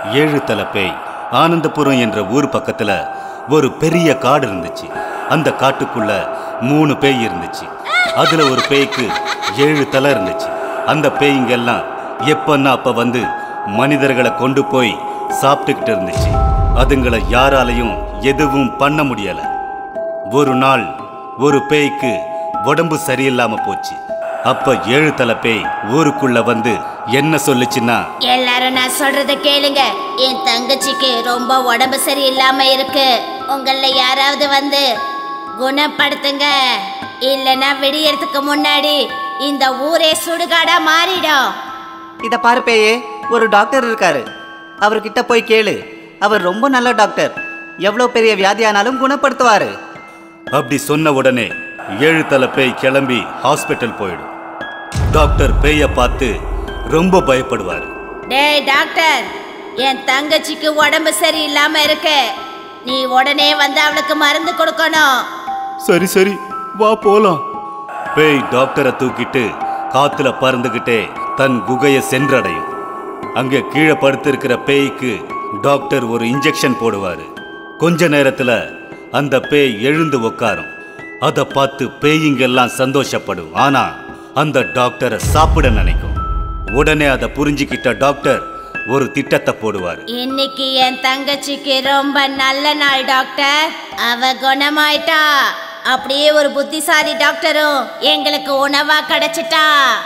ஏழு தலை பேய் ஆனந்தபுரம் என்ற ஊர் பக்கத்துல ஒரு பெரிய காடு இருந்துச்சு அந்த காட்டுக்குள்ள மூணு பேய் இருந்துச்சு அதுல ஒரு பேய்க்கு ஏழு தலை இருந்துச்சு அந்த பேய்ங்கெல்லாம் எப்பன்னா அப்ப வந்து மனிதர்களை கொண்டு போய் சாப்பிட்டுக்கிட்டு இருந்துச்சு அதுங்களை யாராலையும் எதுவும் பண்ண முடியல ஒரு நாள் ஒரு பேய்க்கு உடம்பு சரியில்லாம போச்சு அப்ப ஏழு தலை பேய் ஊருக்குள்ள வந்து என்ன சொல்லுச்சுன்னா எல்லாரும் நான் சொல்றத கேளுங்க என் தங்கச்சிக்கு ரொம்ப உடம்பு சரியில்லாம இருக்கு உங்கள யாராவது வந்து குணப்படுத்துங்க இல்லனா விடியறதுக்கு முன்னாடி இந்த ஊரே சுடுகாடா மாறிடும் இத பாரு பேயே ஒரு டாக்டர் இருக்காரு அவர்கிட்ட போய் கேளு அவர் ரொம்ப நல்ல டாக்டர் எவ்வளோ பெரிய வியாதியானாலும் குணப்படுத்துவாரு அப்படி சொன்ன உடனே ஏழு தலை பேய் கிளம்பி ஹாஸ்பிட்டல் போயிடும் டாக்டர் பேயை பார்த்து ரொம்ப பயப்படுவார் டேய் டாக்டர் என் தங்கச்சிக்கு உடம்பு சரியில்லாம இருக்கு நீ உடனே வந்து அவளுக்கு மருந்து கொடுக்கணும் சரி சரி வா போலாம் பேய் டாக்டரை தூக்கிட்டு காத்துல பறந்துகிட்டே தன் குகையை சென்றடையும் அங்க கீழே படுத்திருக்கிற பேய்க்கு டாக்டர் ஒரு இன்ஜெக்ஷன் போடுவாரு கொஞ்ச நேரத்துல அந்த பேய் எழுந்து உட்காரும் அதை பார்த்து பேய்ங்கெல்லாம் சந்தோஷப்படும் ஆனா அந்த டாக்டரை சாப்பிட நினைக்கும் உடனே அதை புரிஞ்சுக்கிட்ட டாக்டர் ஒரு திட்டத்தை போடுவார் இன்னைக்கு என் தங்கச்சிக்கு ரொம்ப நல்ல நாள் டாக்டர் அவ குணமாயிட்டா அப்படியே ஒரு புத்திசாலி டாக்டரும் எங்களுக்கு உணவா கிடைச்சிட்டா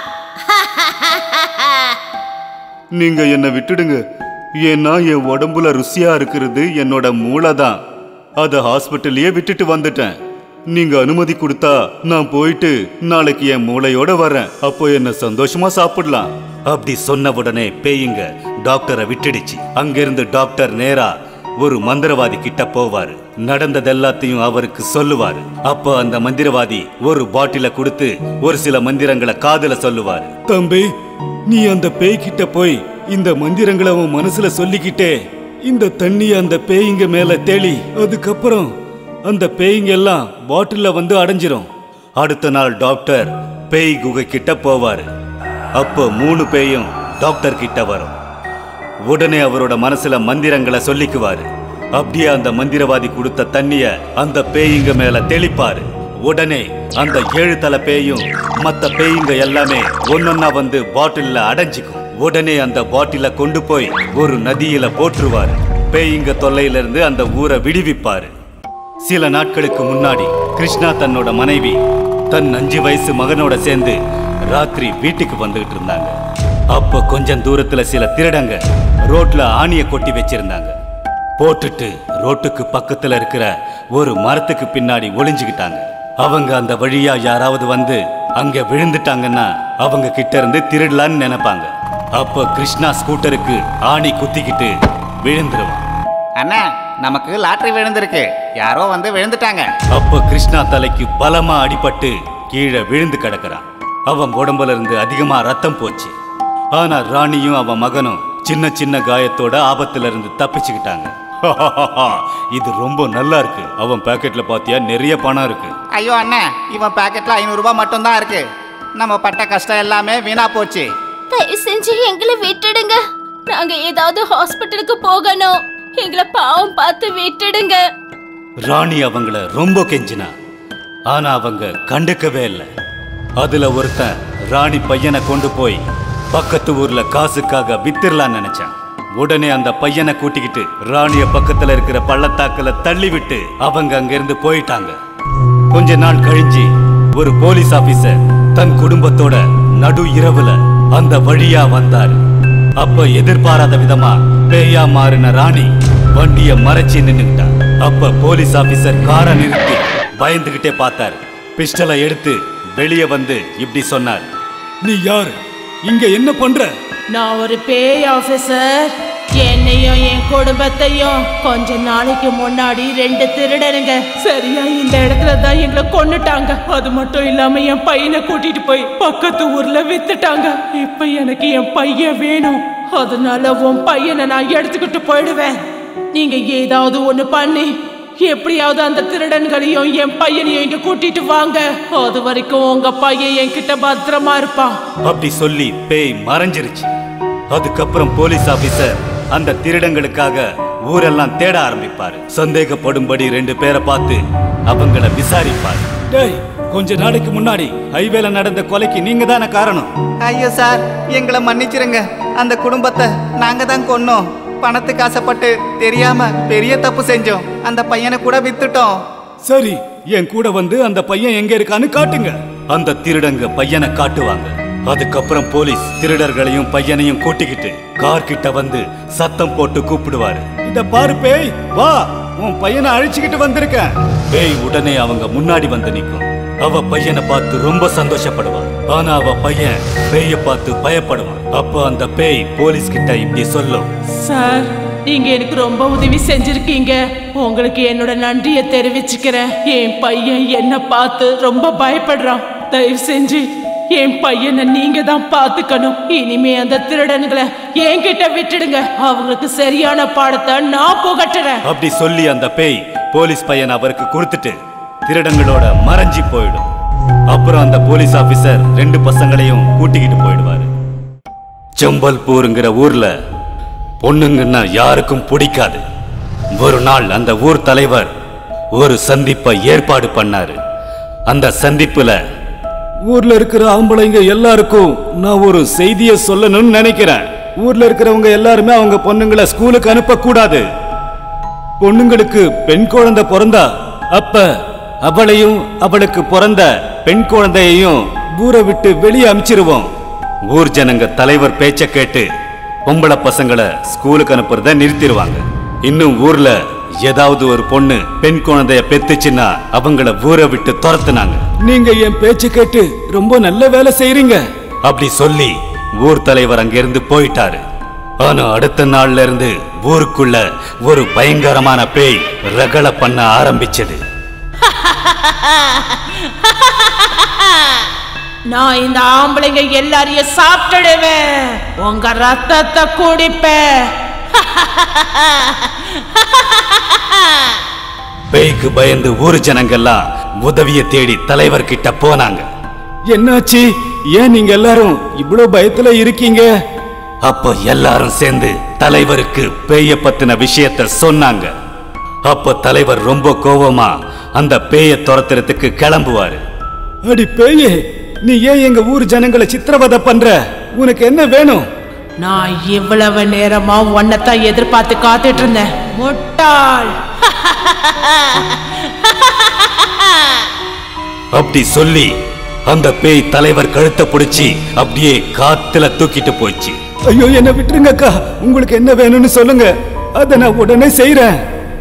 நீங்க என்னை விட்டுடுங்க ஏன்னா என் உடம்புல ருசியா இருக்கிறது என்னோட மூளை தான் அதை ஹாஸ்பிட்டல்லயே விட்டுட்டு வந்துட்டேன் நீங்க அனுமதி கொடுத்தா நான் போயிட்டு நாளைக்கு என் மூளையோட வரேன் அப்போ என்ன சந்தோஷமா சாப்பிடலாம் அப்படி சொன்ன உடனே பேயுங்க டாக்டரை விட்டுடுச்சு அங்கிருந்து டாக்டர் நேரா ஒரு மந்திரவாதி கிட்ட போவாரு நடந்தது எல்லாத்தையும் அவருக்கு சொல்லுவாரு அப்போ அந்த மந்திரவாதி ஒரு பாட்டில கொடுத்து ஒரு சில மந்திரங்களை காதுல சொல்லுவாரு தம்பி நீ அந்த பேய்கிட்ட போய் இந்த மந்திரங்களை உன் மனசுல சொல்லிக்கிட்டே இந்த தண்ணி அந்த பேய்ங்க மேல தெளி அதுக்கப்புறம் அந்த பேய்ங்க எல்லாம் பாட்டில்ல வந்து அடைஞ்சிரும் அடுத்த நாள் டாக்டர் பேய் குகை கிட்ட போவாரு அப்போ மூணு பேயும் டாக்டர் கிட்ட வரும் உடனே அவரோட மனசுல மந்திரங்களை சொல்லிக்குவாரு அப்படியே அந்த மந்திரவாதி கொடுத்த தண்ணிய அந்த பேய்ங்க மேல தெளிப்பாரு உடனே அந்த ஏழு தலை பேயும் மத்த பேய்ங்க எல்லாமே ஒன்னொன்னா வந்து பாட்டில்ல அடைஞ்சிக்கும் உடனே அந்த பாட்டில கொண்டு போய் ஒரு நதியில போட்டுருவாரு பேய்ங்க தொல்லையில இருந்து அந்த ஊரை விடுவிப்பாரு சில நாட்களுக்கு முன்னாடி கிருஷ்ணா தன்னோட மனைவி தன் அஞ்சு வயசு மகனோட சேர்ந்து ராத்திரி வீட்டுக்கு வந்துகிட்டு இருந்தாங்க அப்ப கொஞ்சம் தூரத்துல சில திருடங்க ரோட்ல ஆணிய கொட்டி வச்சிருந்தாங்க போட்டுட்டு ரோட்டுக்கு பக்கத்துல இருக்கிற ஒரு மரத்துக்கு பின்னாடி ஒளிஞ்சுக்கிட்டாங்க அவங்க அந்த வழியா யாராவது வந்து அங்க விழுந்துட்டாங்கன்னா அவங்க கிட்ட இருந்து திருடலான்னு நினைப்பாங்க அப்ப கிருஷ்ணா ஸ்கூட்டருக்கு ஆணி குத்திக்கிட்டு விழுந்துருவான் அண்ணா நமக்கு லாட்டரி விழுந்திருக்கு யாரோ வந்து விழுந்துட்டாங்க அப்ப கிருஷ்ணா தலைக்கு பலமா அடிபட்டு கீழே விழுந்து கிடக்குறான் அவன் உடம்புல இருந்து அதிகமா ரத்தம் போச்சு ஆனா ராணியும் அவன் மகனும் சின்ன சின்ன காயத்தோட ஆபத்துல இருந்து தப்பிச்சுக்கிட்டாங்க இது ரொம்ப நல்லா இருக்கு அவன் பாக்கெட்ல பாத்தியா நிறைய பணம் இருக்கு ஐயோ அண்ணா இவன் பாக்கெட்ல ஐநூறுரூபா மட்டும்தான் இருக்கு நம்ம பட்ட கஷ்டம் எல்லாமே வீணா போச்சு தயவு செஞ்சு எங்களை விட்டுடுங்க நாங்க ஏதாவது ஹாஸ்பிட்டலுக்கு போகணும் எங்களை பாவம் பார்த்து விட்டுடுங்க ராணி அவங்கள ரொம்ப கெஞ்சினா ஆனா அவங்க கண்டுக்கவே இல்லை அதுல ஒருத்தன் ராணி பையனை கொண்டு போய் பக்கத்து ஊர்ல காசுக்காக வித்துடலான்னு நினைச்சான் உடனே அந்த பையனை கூட்டிக்கிட்டு ராணிய பக்கத்துல இருக்கிற பள்ளத்தாக்குல தள்ளி விட்டு அவங்க அங்கிருந்து போயிட்டாங்க கொஞ்ச நாள் கழிஞ்சு ஒரு போலீஸ் ஆபீசர் தன் குடும்பத்தோட நடு இரவுல அந்த வழியா வந்தாரு அப்ப எதிர்பாராத விதமா பேயா மாறின ராணி வண்டிய மறைச்சு நின்னுக்கிட்டா அப்ப போலீஸ் ஆபீசர் காரை நிறுத்தி பயந்துகிட்டே பார்த்தாரு பிஸ்டலை எடுத்து வெளியே வந்து இப்படி சொன்னார் நீ யாரு இங்க என்ன பண்ற நான் ஒரு பேய் ஆபீசர் என்னையும் என் குடும்பத்தையும் கொஞ்ச நாளைக்கு முன்னாடி ரெண்டு திருடனுங்க சரியா இந்த இடத்துல தான் எங்களை கொன்னுட்டாங்க அது மட்டும் இல்லாம என் பையனை கூட்டிட்டு போய் பக்கத்து ஊர்ல வித்துட்டாங்க இப்ப எனக்கு என் பையன் வேணும் அதனால உன் பையனை நான் எடுத்துக்கிட்டு போயிடுவேன் நீங்க ஏதாவது ஒண்ணு பண்ணி எப்படியாவது அந்த திருடன்களையும் என் பையனையும் இங்க கூட்டிட்டு வாங்க அது வரைக்கும் உங்க பையன் என்கிட்ட பத்திரமா இருப்பான் அப்படி சொல்லி பேய் மறைஞ்சிருச்சு அதுக்கப்புறம் போலீஸ் ஆபீசர் அந்த திருடங்களுக்காக ஊரெல்லாம் தேட ஆரம்பிப்பாரு சந்தேகப்படும்படி ரெண்டு பேரை பார்த்து அவங்கள விசாரிப்பாரு டேய் கொஞ்ச நாளைக்கு முன்னாடி ஹைவேல நடந்த கொலைக்கு நீங்க தானே காரணம் ஐயோ சார் எங்களை மன்னிச்சிருங்க அந்த குடும்பத்தை நாங்க தான் கொன்னோம் பணத்துக்கு ஆசைப்பட்டு தெரியாம பெரிய தப்பு செஞ்சோம் அந்த பையனை கூட வித்துட்டோம் சரி என் கூட வந்து அந்த பையன் எங்க இருக்கான்னு காட்டுங்க அந்த திருடங்க பையனை காட்டுவாங்க அதுக்கப்புறம் போலீஸ் திருடர்களையும் பையனையும் கூட்டிக்கிட்டு கார் கிட்ட வந்து சத்தம் போட்டு கூப்பிடுவாரு இத பாரு பேய் வா உன் பையனை அழிச்சுக்கிட்டு வந்திருக்கேன் பேய் உடனே அவங்க முன்னாடி வந்து நிக்கும் அவ பையனை பார்த்து ரொம்ப சந்தோஷப்படுவான் ஆனா அவ பையன் பேய பார்த்து பயப்படுவான் அப்ப அந்த பேய் போலீஸ் கிட்ட இப்படி சொல்லும் சார் நீங்க எனக்கு ரொம்ப உதவி செஞ்சிருக்கீங்க உங்களுக்கு என்னோட நன்றியை தெரிவிச்சுக்கிறேன் என் பையன் என்ன பார்த்து ரொம்ப பயப்படுறான் தயவு செஞ்சு என் பையனை நீங்க தான் பார்த்துக்கணும் இனிமே அந்த திருடனுங்களை என்கிட்ட விட்டுடுங்க அவங்களுக்கு சரியான பாடத்தை நான் புகட்டுறேன் அப்படி சொல்லி அந்த பேய் போலீஸ் பையன் அவருக்கு கொடுத்துட்டு திருடங்களோட மறைஞ்சி போயிடும் அப்புறம் அந்த போலீஸ் ஆபீசர் ரெண்டு பசங்களையும் கூட்டிக்கிட்டு போயிடுவாரு செம்பல்பூருங்கிற ஊர்ல பொண்ணுங்கன்னா யாருக்கும் பிடிக்காது ஒரு நாள் அந்த ஊர் தலைவர் ஒரு சந்திப்பை ஏற்பாடு பண்ணாரு அந்த சந்திப்புல ஊர்ல இருக்கிற ஆம்பளைங்க எல்லாருக்கும் நான் ஒரு செய்திய சொல்லணும்னு நினைக்கிறேன் ஊர்ல இருக்கிறவங்க எல்லாருமே அவங்க பொண்ணுங்களை ஸ்கூலுக்கு அனுப்ப கூடாது பொண்ணுங்களுக்கு பெண் குழந்தை பிறந்தா அப்ப அவளையும் அவளுக்கு பிறந்த பெண் குழந்தையையும் ஊரை விட்டு வெளியே அனுப்பிச்சிருவோம் ஊர் ஜனங்க தலைவர் பேச்ச கேட்டு பொம்பளை பசங்களை ஸ்கூலுக்கு அனுப்புறத நிறுத்திடுவாங்க இன்னும் ஊர்ல ஏதாவது ஒரு பொண்ணு பெண் குழந்தைய பெத்துச்சுன்னா அவங்கள ஊரை விட்டு துரத்துனாங்க நீங்க என் பேச்ச கேட்டு ரொம்ப நல்ல வேலை செய்றீங்க அப்படி சொல்லி ஊர் தலைவர் அங்கிருந்து போயிட்டாரு ஆனா அடுத்த நாள்ல இருந்து ஊருக்குள்ள ஒரு பயங்கரமான பேய் ரகளை பண்ண ஆரம்பிச்சது நான் இந்த ஆம்பளைங்க எல்லாரையும் சாப்பிட்டுடுவேன் உங்க ரத்தத்தை குடிப்பேன் பேய்க்கு பயந்து ஊர் ஜனங்கெல்லாம் உதவிய தேடி தலைவர் கிட்ட போனாங்க என்னாச்சு ஏன் நீங்க எல்லாரும் இவ்வளவு பயத்துல இருக்கீங்க அப்போ எல்லாரும் சேர்ந்து தலைவருக்கு பேய பத்தின விஷயத்த சொன்னாங்க அப்ப தலைவர் ரொம்ப கோவமா அந்த பேய துரத்துறதுக்கு கிளம்புவாரு அடி பேயே நீ ஏன் எங்க ஊர் ஜனங்களை சித்திரவதை பண்ற உனக்கு என்ன வேணும் நான் இவ்வளவு நேரமா உன்னைத்தான் எதிர்பார்த்து காத்துட்டு இருந்தேன் முட்டாள் அப்படி சொல்லி அந்த பேய் தலைவர் கழுத்தை பிடிச்சி அப்படியே காத்துல தூக்கிட்டு போச்சு ஐயோ என்ன விட்டுருங்க அக்கா உங்களுக்கு என்ன வேணும்னு சொல்லுங்க அத நான் உடனே செய்யறேன்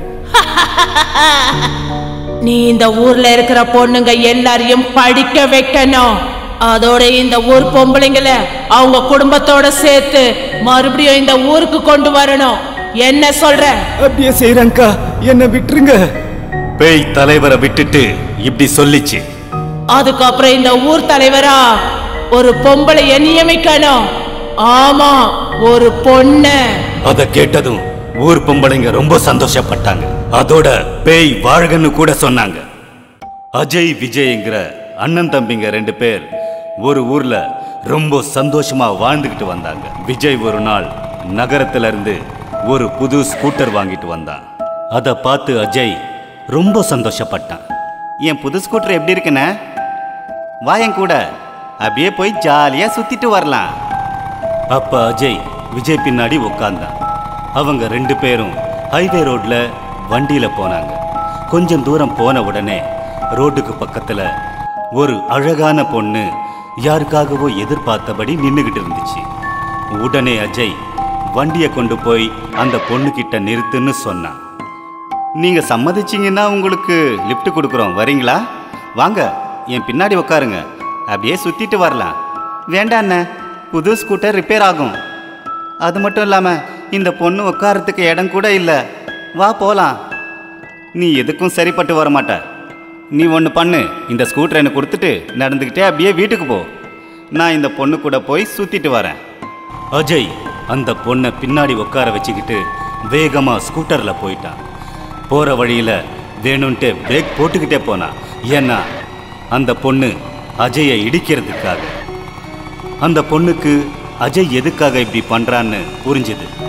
நீ இந்த ஊர்ல இருக்கிற பொண்ணுங்க எல்லாரையும் படிக்க வைக்கணும் அதோட இந்த ஊர் பொம்பளைங்கள அவங்க குடும்பத்தோட சேர்த்து மறுபடியும் இந்த ஊருக்கு கொண்டு வரணும் என்ன சொல்ற அப்படியே செய்யறேன்க்கா என்ன விட்டுருங்க பேய் தலைவரை விட்டுட்டு இப்படி சொல்லிச்சு அதுக்கப்புறம் இந்த ஊர் தலைவரா ஒரு பொம்பளைய நியமிக்கணும் ஆமா ஒரு பொண்ணு அத கேட்டதும் ஊர் பொம்பளைங்க ரொம்ப சந்தோஷப்பட்டாங்க அதோட பேய் வாழ்கன்னு கூட சொன்னாங்க அஜய் விஜய்ங்கிற அண்ணன் தம்பிங்க ரெண்டு பேர் ஒரு ஊர்ல ரொம்ப சந்தோஷமா வாழ்ந்துகிட்டு வந்தாங்க விஜய் ஒரு நாள் நகரத்துல இருந்து ஒரு புது ஸ்கூட்டர் வாங்கிட்டு வந்தான் அதை பார்த்து அஜய் ரொம்ப சந்தோஷப்பட்டான் என் புது ஸ்கூட்டர் எப்படி இருக்குண்ணே வா என் கூட அப்படியே போய் ஜாலியா சுத்திட்டு வரலாம் அப்ப அஜய் விஜய் பின்னாடி உட்கார்ந்தான் அவங்க ரெண்டு பேரும் ஹைவே ரோட்ல வண்டியில போனாங்க கொஞ்சம் தூரம் போன உடனே ரோட்டுக்கு பக்கத்துல ஒரு அழகான பொண்ணு யாருக்காகவோ எதிர்பார்த்தபடி நின்னுகிட்டு இருந்துச்சு உடனே அஜய் வண்டியை கொண்டு போய் அந்த பொண்ணு கிட்ட நிறுத்துன்னு சொன்னான் நீங்க சம்மதிச்சீங்கன்னா உங்களுக்கு லிஃப்ட் கொடுக்குறோம் வரீங்களா வாங்க என் பின்னாடி உட்காருங்க அப்படியே சுத்திட்டு வரலாம் வேண்டாம் அண்ணே புது ஸ்கூட்டர் ரிப்பேர் ஆகும் அது மட்டும் இல்லாம இந்த பொண்ணு உட்காரத்துக்கு இடம் கூட இல்லை வா போலாம் நீ எதுக்கும் சரிப்பட்டு வர மாட்ட நீ ஒன்று பண்ணு இந்த ஸ்கூட்டர் எனக்கு கொடுத்துட்டு நடந்துக்கிட்டே அப்படியே வீட்டுக்கு போ நான் இந்த பொண்ணு கூட போய் சுத்திட்டு வரேன் அஜய் அந்த பொண்ணை பின்னாடி உட்கார வச்சுக்கிட்டு வேகமா ஸ்கூட்டர்ல போயிட்டான் போற வழியில வேணும்ன்ட்டு பிரேக் போட்டுக்கிட்டே போனான் ஏன்னா அந்த பொண்ணு அஜயை இடிக்கிறதுக்காக அந்த பொண்ணுக்கு அஜய் எதுக்காக இப்படி பண்றான்னு புரிஞ்சுது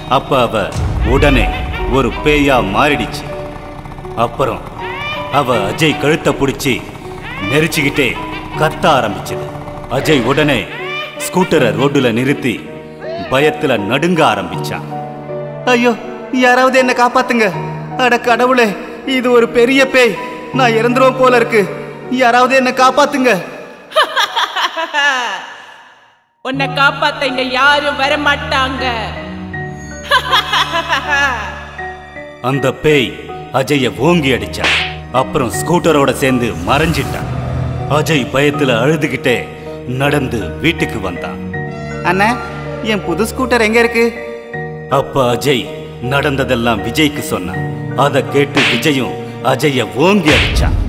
அப்ப அவ உடனே ஒரு பேயா மாறிடுச்சு அப்புறம் அவ அஜய் கழுத்தை பிடிச்சி நெரிச்சுக்கிட்டே கத்த ஆரம்பிச்சது அஜய் உடனே ஸ்கூட்டரை ரோட்டுல நிறுத்தி பயத்துல நடுங்க ஆரம்பிச்சான் ஐயோ யாராவது என்ன காப்பாத்துங்க அட கடவுளே இது ஒரு பெரிய பேய் நான் இறந்துருவோம் போல இருக்கு யாராவது என்ன காப்பாத்துங்க உன்னை காப்பாத்த இங்க யாரும் வர மாட்டாங்க அந்த பேய் அஜய ஓங்கி அடிச்சான் அப்புறம் ஸ்கூட்டரோட சேர்ந்து மறைஞ்சிட்டான் அஜய் பயத்துல அழுதுகிட்டே நடந்து வீட்டுக்கு வந்தான் அண்ணா என் புது ஸ்கூட்டர் எங்க இருக்கு அப்ப அஜய் நடந்ததெல்லாம் விஜய்க்கு சொன்னான் அதை கேட்டு விஜயும் அஜய ஓங்கி அடிச்சான்